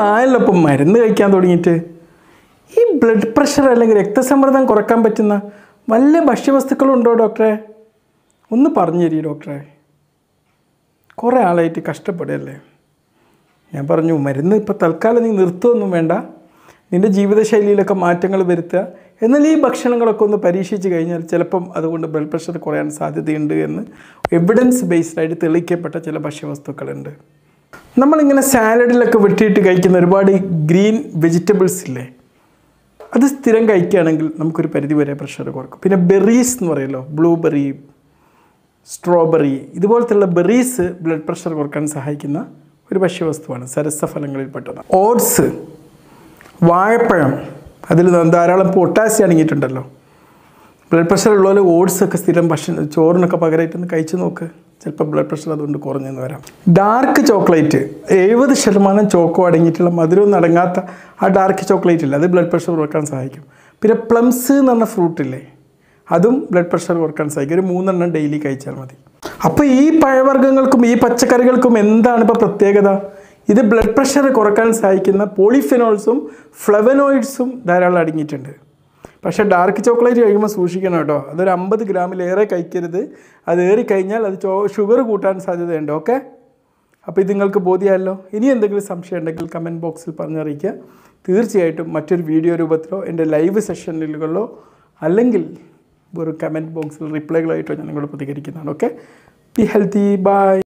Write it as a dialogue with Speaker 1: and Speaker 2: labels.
Speaker 1: ആയല്ലോ ഇപ്പം മരുന്ന് കഴിക്കാൻ തുടങ്ങിയിട്ട് ഈ ബ്ലഡ് പ്രഷർ അല്ലെങ്കിൽ രക്തസമ്മർദ്ദം കുറക്കാൻ പറ്റുന്ന വല്ല ഭക്ഷ്യവസ്തുക്കളുണ്ടോ ഡോക്ടറെ ഒന്ന് പറഞ്ഞു തരീ ഡോക്ടറെ കുറേ ആളായിട്ട് കഷ്ടപ്പെടുകയല്ലേ ഞാൻ പറഞ്ഞു മരുന്ന് ഇപ്പോൾ തൽക്കാലം നീ നിർത്തുമൊന്നും വേണ്ട നിൻ്റെ ജീവിതശൈലിയിലൊക്കെ മാറ്റങ്ങൾ വരുത്തുക എന്നാൽ ഈ ഭക്ഷണങ്ങളൊക്കെ ഒന്ന് പരീക്ഷിച്ച് കഴിഞ്ഞാൽ ചിലപ്പം അതുകൊണ്ട് ബ്ലഡ് പ്രഷർ കുറയാൻ സാധ്യതയുണ്ട് എന്ന് എവിഡൻസ് ബേസ്ഡ് ആയിട്ട് തെളിയിക്കപ്പെട്ട ചില ഭക്ഷ്യവസ്തുക്കളുണ്ട് നമ്മളിങ്ങനെ സാലഡിലൊക്കെ വെട്ടിയിട്ട് കഴിക്കുന്ന ഒരുപാട് ഗ്രീൻ വെജിറ്റബിൾസ് ഇല്ലേ അത് സ്ഥിരം കഴിക്കുകയാണെങ്കിൽ നമുക്കൊരു പരിധി വരെ പ്രഷർ കുറക്കും പിന്നെ ബെറീസ് എന്ന് പറയുമല്ലോ ബ്ലൂബെറി സ്ട്രോബെറി ഇതുപോലത്തുള്ള ബെറീസ് ബ്ലഡ് പ്രഷർ കുറക്കാൻ സഹായിക്കുന്ന ഒരു ഭക്ഷ്യവസ്തുവാണ് സരസഫലങ്ങളിൽപ്പെട്ടതാണ് ഓട്സ് വാഴപ്പഴം അതിൽ ധാരാളം പൊട്ടാസ്യം അടങ്ങിയിട്ടുണ്ടല്ലോ ബ്ലഡ് പ്രഷർ ഉള്ളവർ ഓട്സ് ഒക്കെ സ്ഥിരം ഭക്ഷണം ചോറിനൊക്കെ പകരമായിട്ടൊന്ന് കഴിച്ചു നോക്ക് ചിലപ്പോൾ ബ്ലഡ് പ്രഷർ അതുകൊണ്ട് കുറഞ്ഞെന്ന് വരാം ഡാർക്ക് ചോക്ലേറ്റ് എഴുപത് ശതമാനം ചോക്കോ അടങ്ങിയിട്ടുള്ള മധുരമൊന്നും അടങ്ങാത്ത ആ ഡാർക്ക് ചോക്ലേറ്റ് ഇല്ല അത് ബ്ലഡ് പ്രഷർ കുറക്കാൻ സഹായിക്കും പിന്നെ പ്ലംസ് എന്ന് പറഞ്ഞ ഫ്രൂട്ട് ഇല്ലേ അതും ബ്ലഡ് പ്രഷർ കുറക്കാൻ സഹായിക്കും ഒരു മൂന്നെണ്ണം ഡെയിലി കഴിച്ചാൽ മതി അപ്പോൾ ഈ പഴവർഗ്ഗങ്ങൾക്കും ഈ പച്ചക്കറികൾക്കും എന്താണ് ഇപ്പോൾ പ്രത്യേകത ഇത് ബ്ലഡ് പ്രഷർ കുറക്കാൻ സഹായിക്കുന്ന പോളിഫിനോൾസും ഫ്ലവനോയിഡ്സും ധാരാളം അടങ്ങിയിട്ടുണ്ട് പക്ഷേ ഡാർക്ക് ചോക്ലേറ്റ് കഴിക്കുമ്പോൾ സൂക്ഷിക്കണം കേട്ടോ അതൊരു അമ്പത് ഗ്രാമിലേറെ കഴിക്കരുത് അത് ഏറി കഴിഞ്ഞാൽ അത് ചോ ഷുഗർ കൂട്ടാൻ സാധ്യതയുണ്ട് ഓക്കെ അപ്പോൾ ഇത് നിങ്ങൾക്ക് ബോധ്യമല്ലോ ഇനി എന്തെങ്കിലും സംശയം ഉണ്ടെങ്കിൽ കമൻറ്റ് ബോക്സിൽ പറഞ്ഞറിയിക്കുക തീർച്ചയായിട്ടും മറ്റൊരു വീഡിയോ രൂപത്തിലോ എൻ്റെ ലൈവ് സെഷനുകളിലോ അല്ലെങ്കിൽ ഒരു കമൻറ്റ് ബോക്സിൽ റിപ്ലൈകളായിട്ടോ ഞാൻ നിങ്ങളോട് പ്രതികരിക്കുന്നതാണ് ഓക്കെ ബി ഹെൽത്തി ബൈ